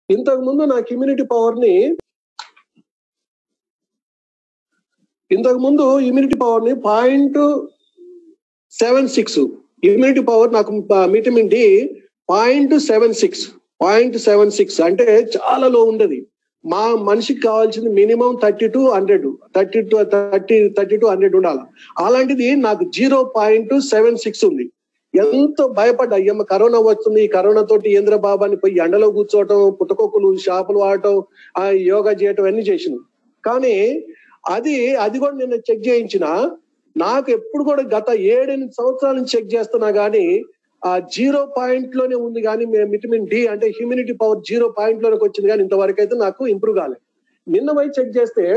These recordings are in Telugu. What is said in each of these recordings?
ఇంతకు ముందు నాకు ఇమ్యూనిటీ పవర్ ని ఇంతకు ముందు ఇమ్యూనిటీ పవర్ ని point seven six immunity power నాకు vitamin D point seven six point seven six అంటే చాలా లో ఉండదు మా మనిషికి కావాల్సింది minimum thirty two hundred thirty two thirty thirty two hundred ఉండాలి అలాంటిది నాకు జీరో పాయింట్ సెవెన్ సిక్స్ ఉంది ఎంతో భయపడ్డా అయ్యమ్మ కరోనా వస్తుంది ఈ కరోనా తోటి ఏంద్ర బాబాని పోయి ఎండలో కూర్చోవటం పుట్టకొక్కులు షాపులు వాడటం ఆ యోగా చేయటం అన్ని చేసిన కానీ అది అది కూడా నేను చెక్ చేయించిన నాకు ఎప్పుడు కూడా గత ఏడెనిమిది సంవత్సరాల నుంచి చెక్ చేస్తున్నా గానీ ఆ జీరో పాయింట్ లోనే ఉంది కానీ విటమిన్ డి అంటే హ్యూమినిటీ పవర్ జీరో పాయింట్ లోకి వచ్చింది కానీ ఇంతవరకు అయితే నాకు ఇంప్రూవ్ కాలేదు నిన్న పోయి చెక్ చేస్తే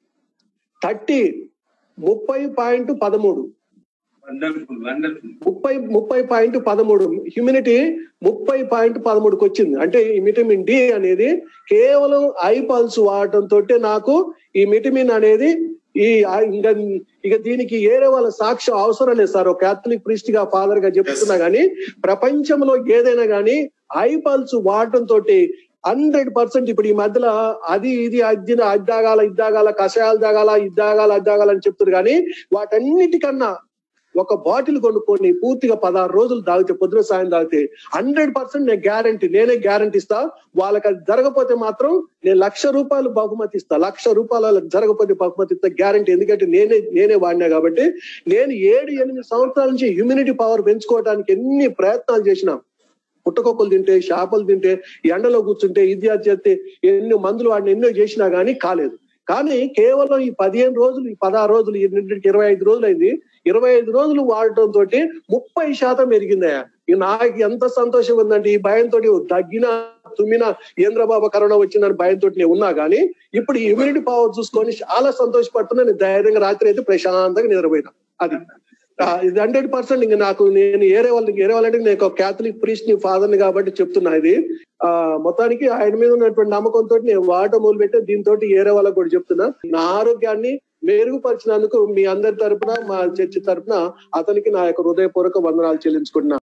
థర్టీ ముప్పై పాయింట్ పదమూడు వండర్ఫుల్ వండర్ఫుల్ ముప్పై ముప్పై పాయింట్ పదమూడు హ్యూమినిటీ ముప్పై పాయింట్ పదమూడుకి వచ్చింది అంటే ఈ విటమిన్ డి అనేది కేవలం ఐ పల్స్ వాడటం తోటే నాకు ఈ విటమిన్ అనేది ఈ ఆ- ఇంకా ఇక దీనికి ఏరే వాళ్ళ సాక్ష్యం అవసరం లేదు సార్ ఒక క్యాథలిక్ ప్రీస్ట్ గా ఫాదర్ గా చెప్తున్నా గానీ ప్రపంచంలో ఏదైనా గానీ ఐ పల్స్ వాడటం తోటి హండ్రెడ్ పర్సెంట్ ఇప్పుడు ఈ మధ్యలో అది ఇది అది అది తాగాల ఇది తాగాల కషాయాలు తాగాల ఇది తాగాల అది తాగాల అని చెప్తారు కానీ వాటన్నిటికన్నా ఒక బాటిల్ కొనుక్కొని పూర్తిగా పదహారు రోజులు తాగితే పొద్దున సాయం తాగితే హండ్రెడ్ పర్సెంట్ నేను గ్యారంటీ నేనే గ్యారంటీ ఇస్తా వాళ్ళకి అది జరగకపోతే మాత్రం నేను లక్ష రూపాయలు బహుమతి ఇస్తా లక్ష రూపాయలు వాళ్ళకి జరగకపోతే బహుమతి ఇస్తా గ్యారంటీ ఎందుకంటే నేనే నేనే వాడినా కాబట్టి నేను ఏడు ఎనిమిది సంవత్సరాల నుంచి హ్యూమినిటీ పవర్ పెంచుకోవడానికి ఎన్ని ప్రయత్నాలు చేసినా పుట్టకొక్కలు తింటే చేపలు తింటే ఎండలో కూర్చుంటే ఇది అది చేస్తే ఎన్ని మందులు వాడిని ఎన్నో చేసినా గానీ కాలేదు కానీ కేవలం ఈ పదిహేను రోజులు ఈ పదహారు రోజులు ఈ రెండింటికి ఇరవై ఐదు రోజులు అయింది ఇరవై ఐదు రోజులు వాడటం తోటి ముప్పై శాతం పెరిగిందయ్యా ఇక నాకు ఎంత సంతోషం ఉందంటే ఈ భయంతో తగ్గిన తుమ్మిన ఏంద్రబాబు కరోనా వచ్చిందని భయంతో నేను ఉన్నా కానీ ఇప్పుడు ఈ ఇమ్యూనిటీ పవర్ చూసుకొని చాలా సంతోషపడుతున్నా నేను ధైర్యంగా రాత్రి అయితే ప్రశాంతంగా నిద్రపోయినా అది ఆ, ఇది హండ్రెడ్ పర్సెంట్ ఇంకా నాకు నేను ఏరే వాళ్ళకి ఏరే వాళ్ళంటే నేను ఒక క్యాథలిక్ ప్రీస్ట్ ని ఫాదర్ ని కాబట్టి చెప్తున్నా ఇది ఆ మొత్తానికి ఆయన మీద ఉన్నటువంటి నమ్మకంతో నేను వాడటం మొదలు పెట్టి దీంతో ఏరే వాళ్ళకి కూడా చెప్తున్నా నా ఆరోగ్యాన్ని మెరుగుపరిచినందుకు మీ అందరి తరపున మా చర్చి తరపున అతనికి నా యొక్క హృదయపూర్వక వందనాలు చెల్లించుకుంటున్నా